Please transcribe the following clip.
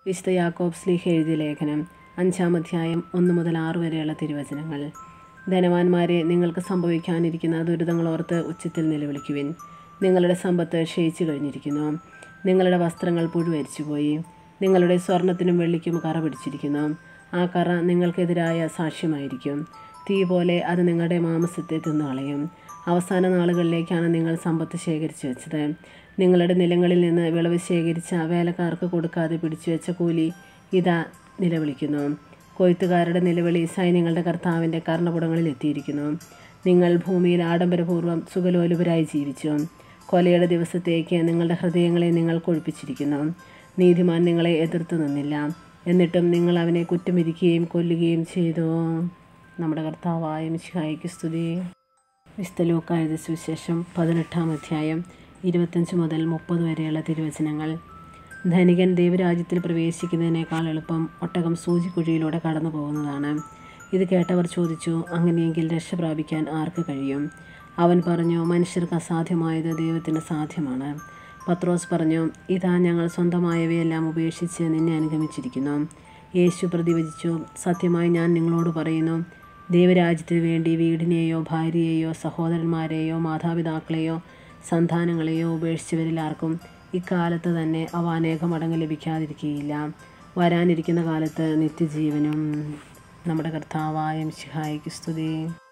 വിശുദ്ധ യാക്കോബ് സ്ലീഹ എഴുതിയ ലേഖനം അഞ്ചാം അധ്യായം ഒന്ന് മുതൽ ആറ് വരെയുള്ള തിരുവചനങ്ങൾ ധനവാന്മാരെ നിങ്ങൾക്ക് സംഭവിക്കാനിരിക്കുന്ന ദുരിതങ്ങൾ ഓർത്ത് ഉച്ചത്തിൽ നിലവിളിക്കുവിൻ നിങ്ങളുടെ സമ്പത്ത് ക്ഷയിച്ചു കഴിഞ്ഞിരിക്കുന്നു നിങ്ങളുടെ വസ്ത്രങ്ങൾ പുഴുവരിച്ചുപോയി നിങ്ങളുടെ സ്വർണത്തിനും വെള്ളിക്കും കറ പിടിച്ചിരിക്കുന്നു ആ കറ നിങ്ങൾക്കെതിരായ സാക്ഷ്യമായിരിക്കും തീ പോലെ അത് നിങ്ങളുടെ മാംസത്തെ തിന്നുകളയും അവസാന നാളുകളിലേക്കാണ് നിങ്ങൾ സമ്പത്ത് ശേഖരിച്ചു വെച്ചത് നിങ്ങളുടെ നിലങ്ങളിൽ നിന്ന് വിളവ് ശേഖരിച്ച വേലക്കാർക്ക് കൊടുക്കാതെ പിടിച്ചു വെച്ച കൂലി ഇതാ നിലവിളിക്കുന്നു കൊയ്ത്തുകാരുടെ നിലവിളി സൈന്യങ്ങളുടെ കർത്താവിൻ്റെ കർണപുടങ്ങളിൽ എത്തിയിരിക്കുന്നു നിങ്ങൾ ഭൂമിയിൽ ആഡംബരപൂർവ്വം സുഖലോലുപരായി ജീവിച്ചു കൊലയുടെ ദിവസത്തേക്ക് നിങ്ങളുടെ ഹൃദയങ്ങളെ നിങ്ങൾ കൊഴുപ്പിച്ചിരിക്കുന്നു നീതിമാൻ നിങ്ങളെ എതിർത്ത് നിന്നില്ല എന്നിട്ടും നിങ്ങൾ അവനെ കുറ്റമിരിക്കുകയും കൊല്ലുകയും ചെയ്തു നമ്മുടെ കർത്താവായ മിശിഹായിക്ക് സ്തുതി വിശുദ്ധ ലൂക്കായ സുവിശേഷം പതിനെട്ടാം അധ്യായം ഇരുപത്തഞ്ച് മുതൽ മുപ്പത് വരെയുള്ള തിരുവചനങ്ങൾ ധനികൻ ദൈവരാജ്യത്തിൽ പ്രവേശിക്കുന്നതിനേക്കാൾ എളുപ്പം ഒട്ടകം സൂചിക്കുഴിയിലൂടെ കടന്നു പോകുന്നതാണ് ഇത് കേട്ടവർ ചോദിച്ചു അങ്ങനെയെങ്കിൽ രക്ഷ പ്രാപിക്കാൻ ആർക്ക് കഴിയും അവൻ പറഞ്ഞു മനുഷ്യർക്ക് അസാധ്യമായത് ദൈവത്തിന് സാധ്യമാണ് പത്രോസ് പറഞ്ഞു ഇതാ ഞങ്ങൾ സ്വന്തമായവയെല്ലാം ഉപേക്ഷിച്ച് നിന്നെ അനുഗമിച്ചിരിക്കുന്നു യേശു പ്രതിവചിച്ചു സത്യമായി ഞാൻ നിങ്ങളോട് പറയുന്നു ദൈവരാജ്യത്തിന് വേണ്ടി വീടിനെയോ ഭാര്യയെയോ സഹോദരന്മാരെയോ മാതാപിതാക്കളെയോ സന്താനങ്ങളെയോ ഉപേക്ഷിച്ചവരിൽ ആർക്കും ഇക്കാലത്ത് തന്നെ അവ അനേകം മടങ്ങ് ലഭിക്കാതിരിക്കുകയില്ല വരാനിരിക്കുന്ന കാലത്ത് നിത്യജീവനും നമ്മുടെ കർത്താവായ മിശിഹായിക്ക് സ്തുതി